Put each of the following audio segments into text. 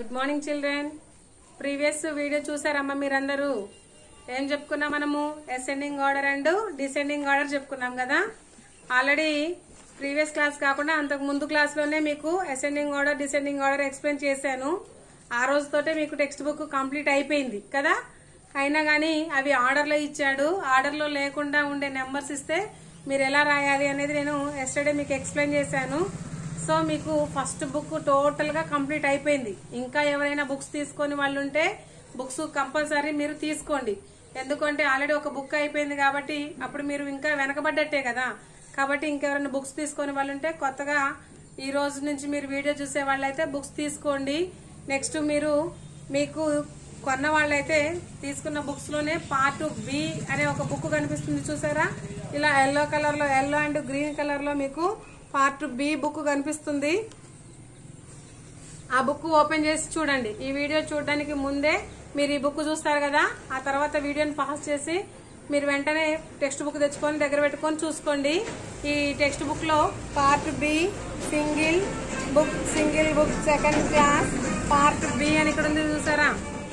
Good morning children previous video చూసారమ్మా మీరందరూ ఏం చెప్పుకున్నాం మనము ascending order and descending order చెప్పుకున్నాం కదా ఆల్రెడీ ప్రీవియస్ క్లాస్ కాకుండా అంతకు ముందు క్లాస్లోనే మీకు ascending order descending order explain చేశాను ఆ రోజుతోటే మీకు టెక్స్ట్ బుక్ కంప్లీట్ అయిపోయింది కదా అయినా కానీ అవి ఆర్డర్లో ఇచ్చాడు ఆర్డర్లో లేకుండా ఉండే నెంబర్స్ ఇస్తే మీరు ఎలా రాయాలి అనేది నేను ఎస్టర్డే మీకు ఎక్స్ప్లెయిన్ చేశాను సో మీకు ఫస్ట్ బుక్ టోటల్ గా కంప్లీట్ అయిపోయింది ఇంకా ఎవరైనా బుక్స్ తీసుకొని వాళ్ళు ఉంటే బుక్స్ కంపల్సరీ మీరు తీసుకోండి ఎందుకంటే ఆల్రెడీ ఒక బుక్ అయిపోయింది కాబట్టి అప్పుడు మీరు ఇంకా వెనకబడ్డట్టే కదా కాబట్టి ఇంకెవరైనా బుక్స్ తీసుకొని వాళ్ళు ఉంటే కొత్తగా ఈ రోజు నుంచి మీరు వీడియో చూసే వాళ్ళైతే బుక్స్ తీసుకోండి నెక్స్ట్ మీరు మీకు కొన్న వాళ్ళైతే తీసుకున్న బుక్స్ లోనే పార్ట్ బి అనే ఒక బుక్ కనిపిస్తుంది చూసారా ఇలా ఎల్లో కలర్ లో ఎల్లో అండ్ గ్రీన్ కలర్ లో మీకు పార్ట్ బి బుక్ కనిపిస్తుంది ఆ బుక్ ఓపెన్ చేసి చూడండి ఈ వీడియో చూడడానికి ముందే మీరు ఈ బుక్ చూస్తారు కదా ఆ తర్వాత వీడియోని పాస్ చేసి మీరు వెంటనే టెక్స్ట్ బుక్ తెచ్చుకొని దగ్గర పెట్టుకొని చూసుకోండి ఈ టెక్స్ట్ బుక్ లో part B single book single book second class part B అని ఇక్కడ ఉంది చూసారా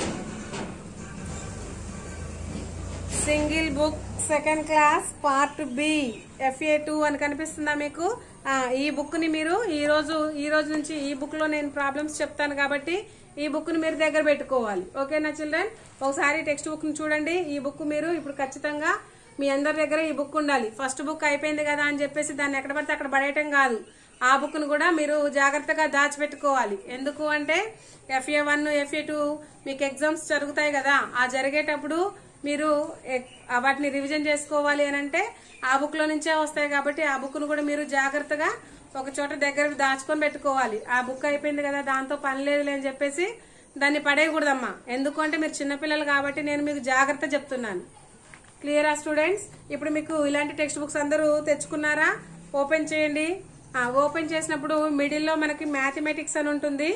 single book second class part B FA two అని కనిపిస్తుందా మీకు ఆ, ఈ బుక్ ని మీరు ఈ రోజు ఈ రోజు నుంచి ఈ బుక్ లో నేను ప్రాబ్లమ్స్ చెప్తాను కాబట్టి ఈ బుక్ ని మీరు దగ్గర పెట్టుకోవాలి ఓకేనా చిల్డ్రన్ ఒకసారి టెక్స్ట్ బుక్ ని చూడండి ఈ బుక్ మీరు ఇప్పుడు ఖచ్చితంగా మీ అందరి దగ్గర ఈ బుక్ ఉండాలి ఫస్ట్ బుక్ అయిపోయింది కదా అని చెప్పేసి దాన్ని ఎక్కడ పడితే అక్కడ పడేయటం కాదు ఆ బుక్ ను కూడా మీరు జాగ్రత్తగా దాచిపెట్టుకోవాలి ఎందుకు అంటే ఎఫ్ఏ వన్ ఎఫ్ఏ టూ మీకు ఎగ్జామ్స్ జరుగుతాయి కదా ఆ జరిగేటప్పుడు మీరు ఎక్- ఆ వాటిని రివిజన్ చేసుకోవాలి అని అంటే ఆ బుక్ లో నుంచే వస్తాయి కాబట్టి ఆ బుక్ ను కూడా మీరు జాగ్రత్తగా ఒక చోట దగ్గర దాచుకొని పెట్టుకోవాలి ఆ బుక్ అయిపోయింది కదా దాంతో పని లేదులే అని చెప్పేసి దాన్ని పడేయకూడదమ్మా ఎందుకంటే మీరు చిన్నపిల్లలు కాబట్టి నేను మీకు జాగ్రత్త చెప్తున్నాను క్లియరా స్టూడెంట్స్ ఇప్పుడు మీకు ఇలాంటి టెక్స్ట్ బుక్స్ అందరూ తెచ్చుకున్నారా ఓపెన్ చేయండి ఆ, ఓపెన్ చేసినప్పుడు మిడిల్లో మనకి మ్యాథమెటిక్స్ అని ఉంటుంది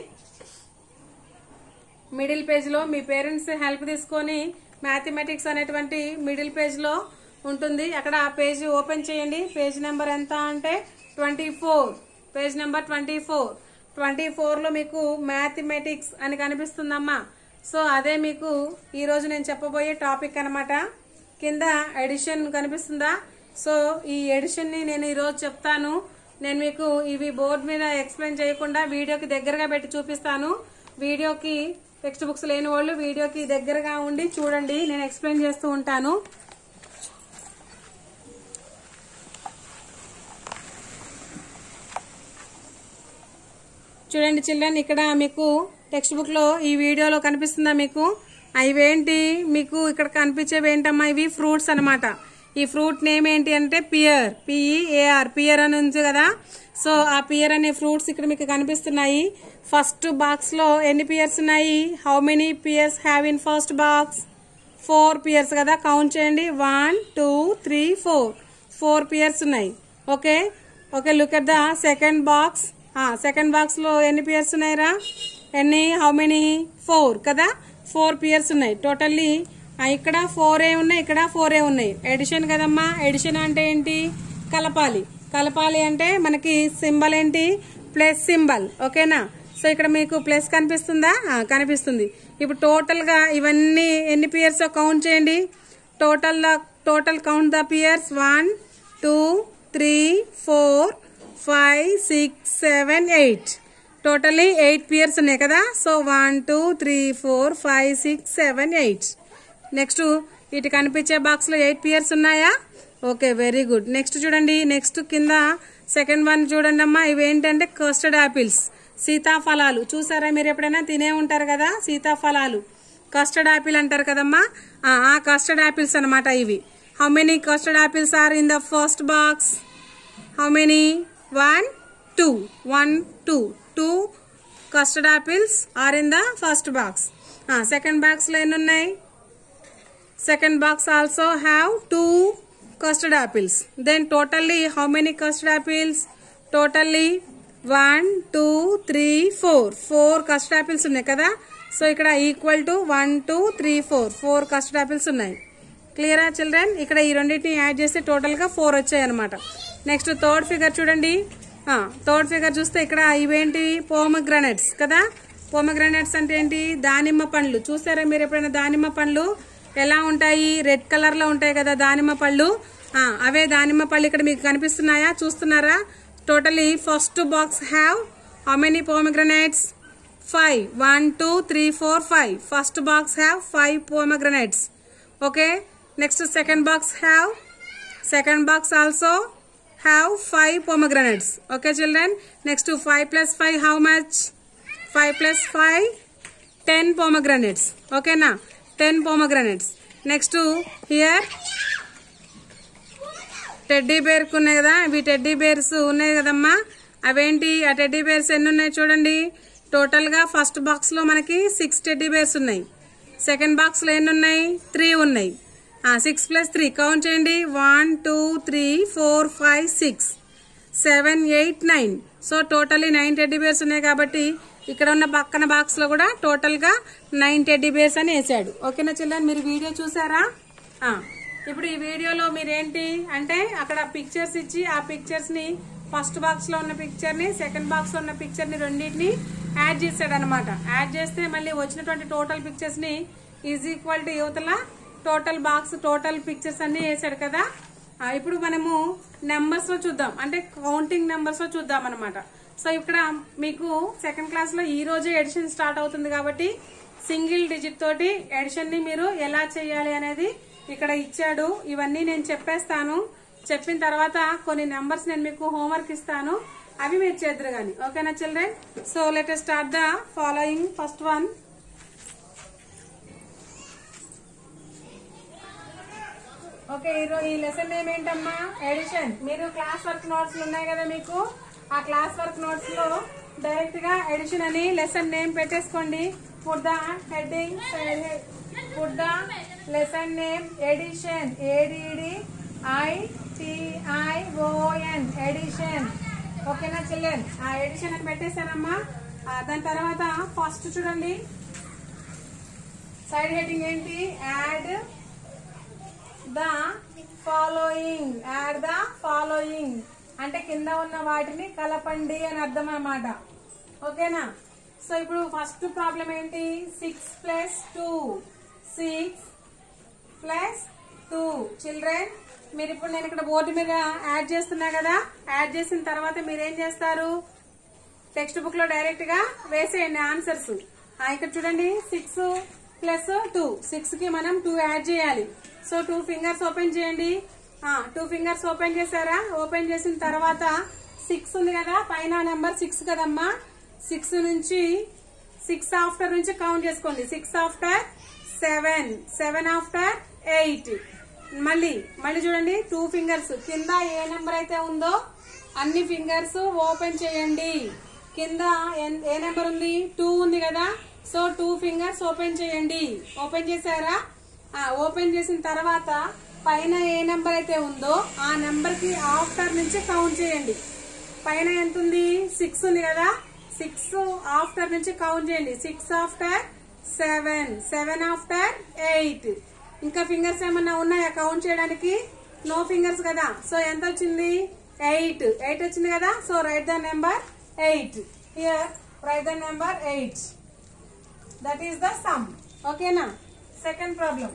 మిడిల్ పేజ్ లో మీ పేరెంట్స్ హెల్ప్ తీసుకొని మ్యాథమెటిక్స్ అనేటువంటి మిడిల్ పేజ్ లో ఉంటుంది అక్కడ ఆ పేజ్ ఓపెన్ చేయండి పేజ్ నెంబర్ ఎంత అంటే twenty four page number twenty four twenty four లో మీకు మ్యాథమెటిక్స్ అని కనిపిస్తుందమ్మా సో అదే మీకు ఈ రోజు నేను చెప్పబోయే టాపిక్ అన్నమాట కింద ఎడిషన్ కనిపిస్తుందా సో ఈ ఎడిషన్ ని నేను ఈ రోజు చెప్తాను నేను మీకు ఇవి బోర్డు మీద ఎక్స్ప్లెయిన్ చేయకుండా వీడియోకి దగ్గరగా పెట్టి చూపిస్తాను వీడియోకి టెక్స్ట్ బుక్స్ లేని వాళ్ళు వీడియోకి దగ్గరగా ఉండి చూడండి నేను ఎక్స్ప్లెయిన్ చేస్తూ ఉంటాను చూడండి చిల్డ్రన్ ఇక్కడ మీకు టెక్స్ట్ బుక్ లో ఈ వీడియోలో కనిపిస్తుందా మీకు ఇవేంటి మీకు ఇక్కడ కనిపించేవి ఏంటమ్మా ఇవి ఫ్రూట్స్ అన్నమాట ఈ ఫ్రూట్ నేమ్ ఏంటి అంటే పియర్ పిఈఏఆర్ పియర్ అని ఉంది కదా సో ఆ పియర్ అనే ఫ్రూట్స్ ఇక్కడ మీకు కనిపిస్తున్నాయి ఫస్ట్ బాక్స్ లో ఎన్ని పియర్స్ ఉన్నాయి how many pears have in first box four pears కదా కౌంట్ చేయండి one two three four four pears ఉన్నాయి okay okay look at the second box second box లో ఎన్ని పియర్స్ ఉన్నాయిరా ఎన్ని హౌ మెనీ ఫోర్ కదా ఫోర్ పియర్స్ ఉన్నాయి totally ఇక్కడ ఫోర్ ఏ ఉన్నాయి ఇక్కడ ఫోర్ ఏ ఉన్నాయి ఎడిషన్ కదమ్మా ఎడిషన్ అంటే ఏంటి కలపాలి కలపాలి అంటే మనకి సింబల్ ఏంటి ప్లస్ సింబల్ ఓకేనా సో ఇక్కడ మీకు ప్లస్ కనిపిస్తుందా ఆ, కనిపిస్తుంది ఇప్పుడు టోటల్ గా ఇవన్నీ ఎన్ని పియర్స్ కౌంట్ చేయండి total total count the pears one two three four five six seven eight totally eight pears ఉన్నాయి కదా so one two three four five six seven eight next ఇటు కనిపించే బాక్స్ లో ఎయిట్ పియర్స్ ఉన్నాయా okay very good next చూడండి next కింద second one చూడండి అమ్మా ఇవి ఏంటంటే కస్టర్డ్ యాపిల్స్ సీతాఫలాలు చూసారా మీరు ఎప్పుడైనా తినే ఉంటారు కదా సీతాఫలాలు కస్టర్డ్ యాపిల్ అంటారు కదమ్మా ఆ, ఆ కస్టర్డ్ యాపిల్స్ అన్నమాట ఇవి how many custard apples are in the first box how many one two one two two custard apples are in the first box second box లో ఎన్ని ఉన్నాయి second box also have two custard apples then totally how many custard apples totally one two three four four custard apples ఉన్నాయి కదా so ఇక్కడ equal to one two three four four custard apples ఉన్నాయి క్లియరా children ఇక్కడ ఈ రెండింటిని add చేస్తే total గా ఫోర్ వచ్చాయి అనమాట నెక్స్ట్ థర్డ్ ఫిగర్ చూడండి థర్డ్ ఫిగర్ చూస్తే ఇక్కడ ఇవేంటి పోమగ్రనెట్స్ కదా పోమగ్రానైట్స్ అంటే ఏంటి దానిమ్మ పండ్లు చూసారా మీరు ఎప్పుడైనా దానిమ్మ పండ్లు ఎలా ఉంటాయి రెడ్ కలర్ లో ఉంటాయి కదా దానిమ్మ పళ్ళు ఆ, అవే దానిమ్మ పళ్ళు ఇక్కడ మీకు కనిపిస్తున్నాయా చూస్తున్నారా totally first box have how many pomegranates five one two three four five first box have five pomegranates okay next second box have second box also have 5 pomegranates okay children next to 5 plus 5 how much 5 plus 5 10 pomegranates okay na 10 pomegranates next to here teddy bear ఉన్నాయి కదా ఇవి teddy bears ఉన్నాయి కదమ్మా అవేంటి ఆ teddy bears ఎన్ని ఉన్నాయి చూడండి టోటల్ గా ఫస్ట్ బాక్స్ లో మనకి సిక్స్ టెడ్డీ బేర్స్ ఉన్నాయి సెకండ్ బాక్స్ లో ఎన్ని ఉన్నాయి త్రీ ఉన్నాయి సిక్స్ ప్లస్ త్రీ కౌంట్ చేయండి one two three four five six seven eight nine so totally nine teddy bears ఉన్నాయి కాబట్టి ఇక్కడ ఉన్న పక్కన బాక్స్ లో కూడా టోటల్ గా నైన్ టెడ్డీ బేర్స్ అని వేసాడు ఓకేనా చిల్డ్రన్ మీరు వీడియో చూసారా ఆ, ఇప్పుడు ఈ వీడియోలో మీరేంటి అంటే అక్కడ పిక్చర్స్ ఇచ్చి ఆ పిక్చర్స్ ని ఫస్ట్ బాక్స్ లో ఉన్న పిక్చర్ ని సెకండ్ బాక్స్ లో ఉన్న పిక్చర్ ని రెండింటిని యాడ్ చేశాడు అనమాట యాడ్ చేస్తే మళ్ళీ వచ్చినటువంటి టోటల్ పిక్చర్స్ ని ఈజ్ ఈక్వల్ టు యువతల టోటల్ బాక్స్ టోటల్ పిక్చర్స్ అన్ని వేసాడు కదా ఆ, ఇప్పుడు మనము నెంబర్స్ లో చూద్దాం అంటే కౌంటింగ్ నెంబర్స్ లో చూద్దాం అనమాట సో ఇక్కడ మీకు సెకండ్ క్లాస్ లో ఈ రోజే ఎడిషన్ స్టార్ట్ అవుతుంది కాబట్టి సింగిల్ డిజిట్ తోటి ఎడిషన్ ని మీరు ఎలా చేయాలి అనేది ఇక్కడ ఇచ్చాడు ఇవన్నీ నేను చెప్పేస్తాను చెప్పిన తర్వాత కొన్ని నెంబర్స్ నేను మీకు హోంవర్క్ ఇస్తాను అవి మీరు చేద్దరు గాని ఓకేనా children so let start the following first one okay ఈరోజు ఈ లెసన్ నేమ్ ఏంటమ్మా ఎడిషన్ మీరు క్లాస్ వర్క్ నోట్స్ ఉన్నాయి కదా మీకు ఆ క్లాస్ వర్క్ నోట్స్ లో డైరెక్ట్ గా ఎడిషన్ అని లెసన్ నేమ్ పెట్టేసుకోండి put the heading put the lesson name addition A D D I T I O N addition ఓకేనా చిల్డ్రన్ ఆ ఎడిషన్ అని పెట్టేశానమ్మా ఆ, దాని తర్వాత ఫస్ట్ చూడండి సైడ్ హెడ్డింగ్ ఏంటి add the following add the following అంటే కింద ఉన్న వాటిని కలపండి అని అర్థం అన్నమాట ఓకేనా సో ఇప్పుడు ఫస్ట్ ప్రాబ్లం ఏంటి six plus two six plus two children మీరు ఇప్పుడు నేను ఇక్కడ బోర్డు మీద యాడ్ చేస్తున్నా కదా యాడ్ చేసిన తర్వాత మీరు ఏం చేస్తారు టెక్స్ట్ బుక్ లో డైరెక్ట్ గా వేసేయండి ఆన్సర్స్ ఇక్కడ చూడండి సిక్స్ ప్లస్ టూ సిక్స్ కి మనం టూ యాడ్ చేయాలి సో టూ ఫింగర్స్ ఓపెన్ చేయండి టూ ఫింగర్స్ ఓపెన్ చేశారా ఓపెన్ చేసిన తర్వాత సిక్స్ ఉంది కదా పైన నెంబర్ సిక్స్ కదమ్మా సిక్స్ నుంచి సిక్స్ ఆఫ్టర్ నుంచి కౌంట్ చేసుకోండి six after seven seven after eight మళ్ళీ మళ్ళీ చూడండి టూ ఫింగర్స్ కింద ఏ నెంబర్ అయితే ఉందో అన్ని ఫింగర్స్ ఓపెన్ చేయండి కింద ఎన్- ఏ నెంబర్ ఉంది టూ ఉంది కదా సో టూ ఫింగర్స్ ఓపెన్ చేయండి ఓపెన్ చేశారా ఆ, ఓపెన్ చేసిన తర్వాత పైన ఏ నెంబర్ అయితే ఉందో ఆ నెంబర్ కి ఆఫ్టర్ నుంచి కౌంట్ చేయండి పైన ఎంత ఉంది సిక్స్ ఉంది కదా సిక్స్ ఆఫ్టర్ నుంచి కౌంట్ చేయండి six after seven seven after eight ఇంకా ఫింగర్స్ ఏమన్నా ఉన్నాయా కౌంట్ చేయడానికి నో ఫింగర్స్ కదా సో ఎంత వచ్చింది ఎయిట్ ఎయిట్ వచ్చింది కదా so write the number eight here write the number eight that is the sum ఓకేనా second problem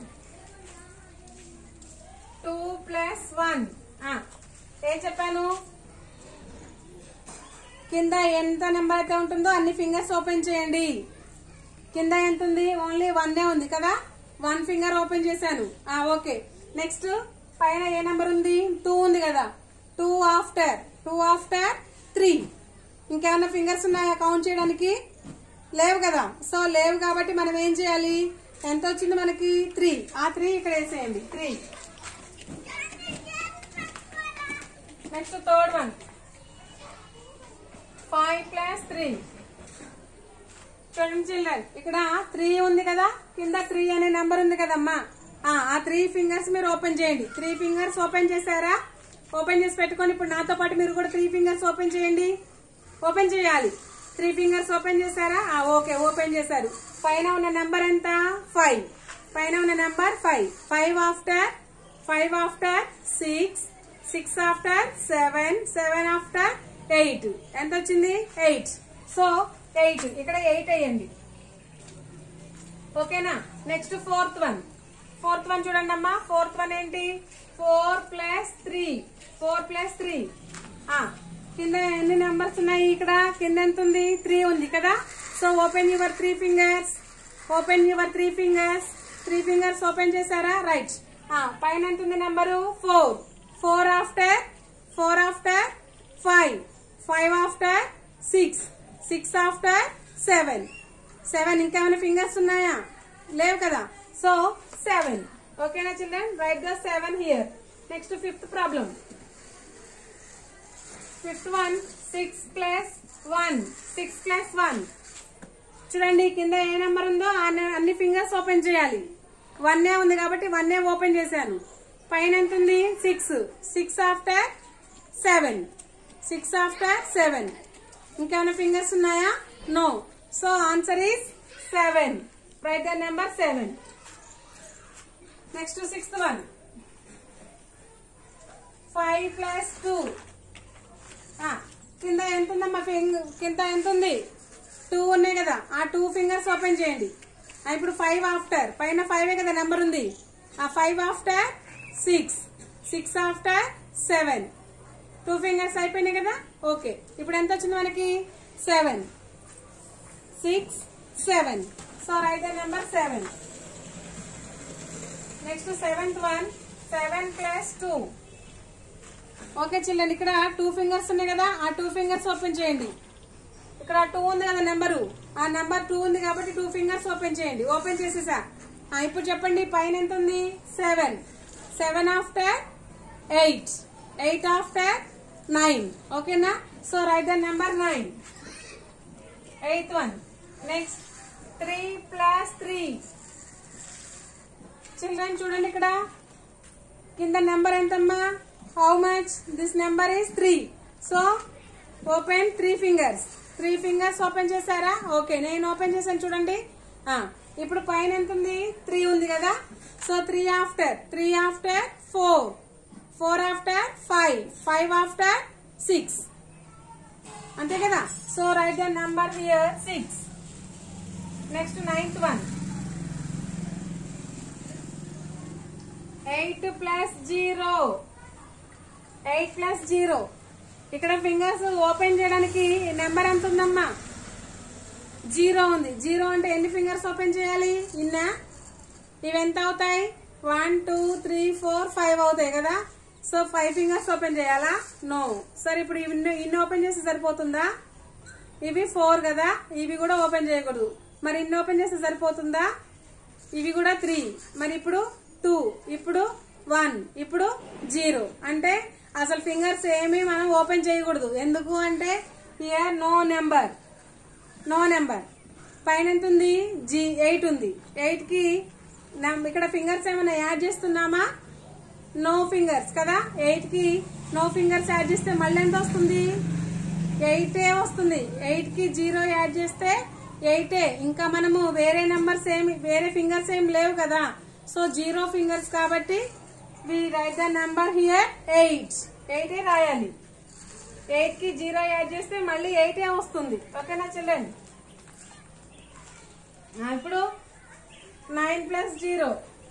two plus one ఏం చెప్పాను కింద ఎంత నెంబర్ అయితే ఉంటుందో అన్ని ఫింగర్స్ ఓపెన్ చేయండి కింద ఎంత ఉంది ఓన్లీ వన్ ఉంది కదా వన్ ఫింగర్ ఓపెన్ చేశాను ఆ, ఓకే నెక్స్ట్ పైన ఏ నెంబర్ ఉంది టూ ఉంది కదా two after two after three ఇంకేమైనా ఫింగర్స్ ఉన్నాయా కౌంట్ చేయడానికి లేవు కదా సో లేవు కాబట్టి మనం ఏం చేయాలి ఎంత వచ్చింది మనకి త్రీ ఆ త్రీ ఇక్కడ వేసేయండి three next third one five plus three చూడండి చిల్డ్రన్ ఇక్కడ త్రీ ఉంది కదా కింద త్రీ అనే నెంబర్ ఉంది కదమ్మా ఆ, ఆ త్రీ ఫింగర్స్ మీరు ఓపెన్ చేయండి త్రీ ఫింగర్స్ ఓపెన్ చేశారా ఓపెన్ చేసి పెట్టుకొని ఇప్పుడు నాతో పాటు మీరు కూడా త్రీ ఫింగర్స్ ఓపెన్ చేయండి ఓపెన్ చేయాలి త్రీ ఫింగర్స్ ఓపెన్ చేశారా ఆ, ఓకే ఓపెన్ చేశారు పైన ఉన్న నెంబర్ ఎంత ఫైవ్ పైన ఉన్న number five five after five after six six after seven seven after eight ఎంత వచ్చింది ఎయిట్ సో ఎయిట్ ఇక్కడ ఎయిట్ వేయండి ఓకేనా next fourth one fourth one చూడండి అమ్మా ఫోర్త్ వన్ ఏంటి four plus three four plus three కింద ఎన్ని నెంబర్స్ ఉన్నాయి ఇక్కడ కింద ఎంత ఉంది త్రీ ఉంది కదా so open your three fingers open your three fingers three fingers open చేశారా రైట్ పైన ఎంత ఉంది number four four after four after five five after six six after seven seven ఇంకేమైనా ఫింగర్స్ ఉన్నాయా లేవు కదా సో సెవెన్ ఓకేనా children right the seven here next fifth problem fifth one six plus one six plus one చూడండి కింద ఏ number ఉందో ఆ నె- అన్ని ఫింగర్స్ ఓపెన్ చేయాలి వన్ ఏ ఉంది కాబట్టి వన్ ఏ ఓపెన్ చేశాను పైన ఎంత ఉంది six six after seven six after seven ఇంకేమైనా ఫింగర్స్ ఉన్నాయా no so answer is seven right the number seven next sixth one five plus two కింద ఎంత ఉందమ్మా ఫింగ్ కింద ఎంత ఉంది టూ ఉన్నాయి కదా ఆ టూ ఫింగర్స్ ఓపెన్ చేయండి ఆ, ఇప్పుడు ఫైవ్ ఆఫ్టర్ పైన ఫైవ్ కదా నెంబర్ ఉంది ఆ five after six six after seven two fingers అయిపోయినాయి కదా ఓకే ఇప్పుడు ఎంత వచ్చింది మనకి seven six seven so write the number seven next seventh one seven plus two okay చిల్లండి ఇక్కడ టూ ఫింగర్స్ ఉన్నాయి కదా ఆ టూ ఫింగర్స్ ఓపెన్ చేయండి ఇక్కడ టూ ఉంది కదా నెంబరు ఆ నెంబర్ టూ ఉంది కాబట్టి టూ ఫింగర్స్ ఓపెన్ చేయండి ఓపెన్ చేసేసా ఆ, ఇప్పుడు చెప్పండి పైన ఎంత ఉంది seven seven after eight eight after nine ఓకేనా so write the number nine eighth one next three plus three children చూడండి ఇక్కడ కింద నెంబర్ ఎంతమ్మా how much this number is three so open three fingers three fingers open చేశారా okay నేను open చేశాను చూడండి ఆ, ఇప్పుడు పైన ఎంత ఉంది త్రీ ఉంది కదా so three after three after four four after five five after six అంతే కదా so write the number here six next ninth one eight plus zero eight plus zero ఇక్కడ ఫింగర్స్ ఓపెన్ చేయడానికి నెంబర్ ఎంత ఉందమ్మా zero ఉంది zero అంటే ఎన్ని fingers open చేయాలి ఇన్నా ఇవి ఎంత అవుతాయి one two three four five అవుతాయి కదా సో ఫైవ్ ఫింగర్స్ ఓపెన్ చేయాలా నో సరే ఇప్పుడు ఇన్ని ఇన్ని ఓపెన్ చేస్తే సరిపోతుందా ఇవి ఫోర్ కదా ఇవి కూడా ఓపెన్ చేయకూడదు మరి ఇన్ని ఓపెన్ చేస్తే సరిపోతుందా ఇవి కూడా త్రీ మరి ఇప్పుడు టూ ఇప్పుడు వన్ ఇప్పుడు జీరో అంటే అసలు ఫింగర్స్ ఏమీ మనం ఓపెన్ చేయకూడదు ఎందుకు అంటే here no number no number పైన ఎంత ఉంది జీ ఎయిట్ ఉంది ఎయిట్ కి నం- ఇక్కడ ఫింగర్స్ ఏమైనా యాడ్ చేస్తున్నామా నో ఫింగర్స్ కదా ఎయిట్ కి నో ఫింగర్స్ యాడ్ చేస్తే మళ్ళీ ఎంత వస్తుంది ఎయిటే వస్తుంది ఎయిట్ కి జీరో యాడ్ చేస్తే ఎయిటే ఇంకా మనము వేరే నెంబర్స్ ఏమి వేరే ఫింగర్స్ ఏం లేవు కదా సో జీరో ఫింగర్స్ కాబట్టి we write the number here eight ఎయిటే రాయాలి ఎయిట్ కి జీరో యాడ్ చేస్తే మళ్ళీ ఎయిటే వస్తుంది ఓకేనా చిల్డ్రన్ ఇప్పుడు nine plus zero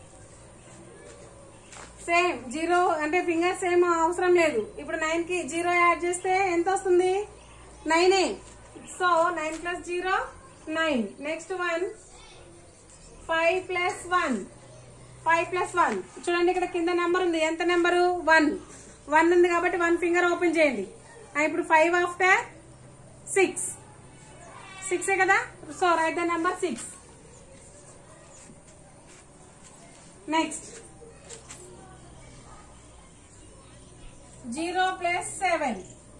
same zero అంటే ఫింగర్స్ ఏం అవసరం లేదు ఇప్పుడు నైన్ కి జీరో యాడ్ చేస్తే ఎంత వస్తుంది నైనే so nine plus zero nine next one five plus one five plus one చూడండి ఇక్కడ కింద నెంబర్ ఉంది ఎంత నెంబరు వన్ వన్ ఉంది కాబట్టి వన్ ఫింగర్ ఓపెన్ చేయండి ఆ, ఇప్పుడు ఫైవ్ ఆఫ్టర్ సిక్స్ సిక్సే కదా so write the number six next zero plus seven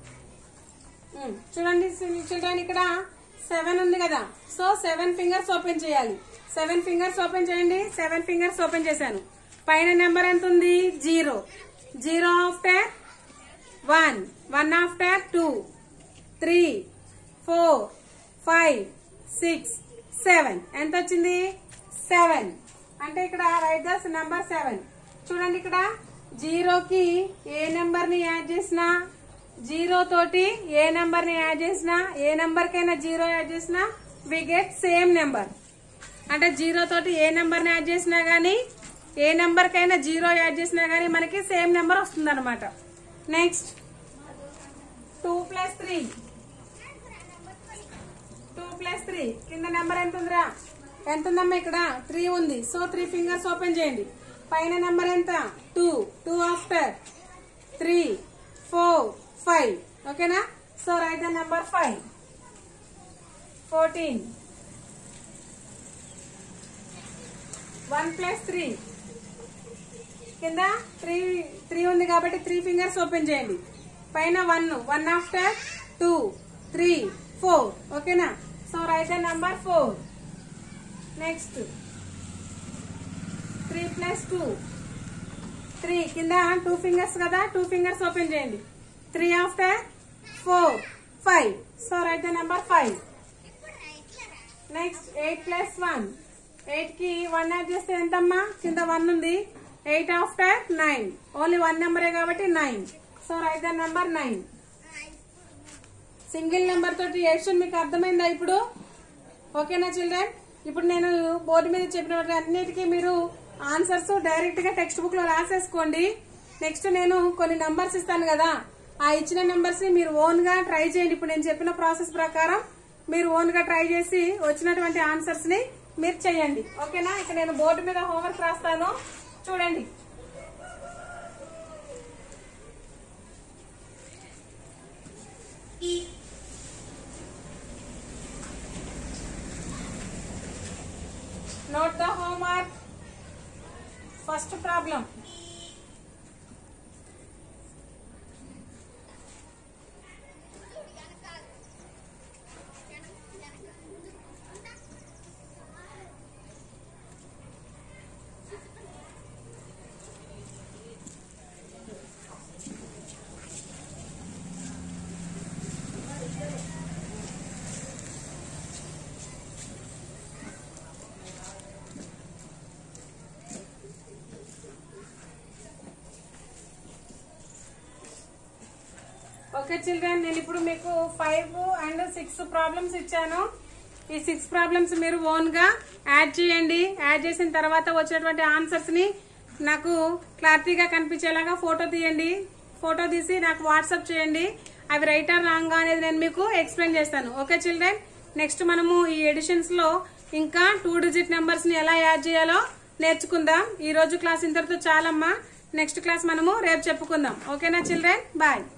చూడండి చిల్డ్రన్ ఇక్కడ సెవెన్ ఉంది కదా సో సెవెన్ ఫింగర్స్ ఓపెన్ చేయాలి సెవెన్ ఫింగర్స్ ఓపెన్ చేయండి సెవెన్ ఫింగర్స్ ఓపెన్ చేశాను పైన నెంబర్ ఎంత ఉంది zero zero after one one after two three four five six seven ఎంత వచ్చింది సెవెన్ అంటే ఇక్కడ రైట్ దస్ నెంబర్ సెవెన్ చూడండి ఇక్కడ జీరోకి ఏ నెంబర్ ని యాడ్ చేసినా జీరో తోటి ఏ నెంబర్ ని యాడ్ చేసినా ఏ నెంబర్ కైనా జీరో యాడ్ చేసినా వి గెట్ సేమ్ నెంబర్ అంటే జీరో తోటి ఏ నెంబర్ ని యాడ్ చేసినా గానీ ఏ నెంబర్ కైనా జీరో యాడ్ చేసినా గానీ మనకి సేమ్ నెంబర్ వస్తుంది అనమాట next two plus three two plus three కింద నెంబర్ ఎంత ఉందిరా ఎంత ఉందమ్మా ఇక్కడ త్రీ ఉంది సో త్రీ ఫింగర్స్ ఓపెన్ చేయండి పైన నెంబర్ ఎంత two two after three four five ఓకేనా so write the number five fourteen one plus three కింద త్రీ త్రీ ఉంది కాబట్టి త్రీ ఫింగర్స్ ఓపెన్ చేయండి పైన one one after two three four ఓకేనా so write the number four next three plus two three కింద two fingers కదా two fingers open చేయండి three after four five so write the number five next eight plus one eight కి one add చేస్తే ఎంతమ్మా కింద one ఉంది eight after nine only one నెంబరే కాబట్టి nine so write the number nine single number తోటి addition మీకు అర్థమైందా ఇప్పుడు ఓకేనా చిల్డ్రన్ ఇప్పుడు నేను బోర్డు మీద చెప్పిన అన్నిటికీ మీరు ఆన్సర్స్ డైరెక్ట్ గా టెక్స్ట్ బుక్ లో రాసేసుకోండి నెక్స్ట్ నేను కొన్ని నంబర్స్ ఇస్తాను కదా ఆ ఇచ్చిన నంబర్స్ ని మీరు ఓన్ గా ట్రై చేయండి ఇప్పుడు నేను చెప్పిన ప్రాసెస్ ప్రకారం మీరు ఓన్ గా ట్రై చేసి వచ్చినటువంటి ఆన్సర్స్ ని మీరు చేయండి ఓకేనా ఇక నేను బోర్డు మీద హోంవర్క్ రాస్తాను చూడండి Note the homework. First problem. Okay children నేను ఇప్పుడు మీకు ఫైవ్ అండ్ సిక్స్ ప్రాబ్లమ్స్ ఇచ్చాను ఈ సిక్స్ ప్రాబ్లమ్స్ మీరు ఓన్ గా యాడ్ చేయండి యాడ్ చేసిన తర్వాత వచ్చేటువంటి ఆన్సర్స్ ని నాకు క్లారిటీగా కనిపించేలాగా ఫోటో తీయండి ఫోటో తీసి నాకు వాట్సాప్ చేయండి అవి రైట్ ఆర్ రాంగ్ అనేది నేను మీకు ఎక్స్ప్లెయిన్ చేస్తాను ఓకే చిల్డ్రన్ నెక్స్ట్ మనము ఈ ఎడిషన్స్ లో ఇంకా టూ డిజిట్ నెంబర్స్ ని ఎలా యాడ్ చేయాలో నేర్చుకుందాం ఈ రోజు క్లాస్ ఇంతటితో చాలమ్మా నెక్స్ట్ క్లాస్ మనము రేపు చెప్పుకుందాం ఓకేనా చిల్డ్రన్ బాయ్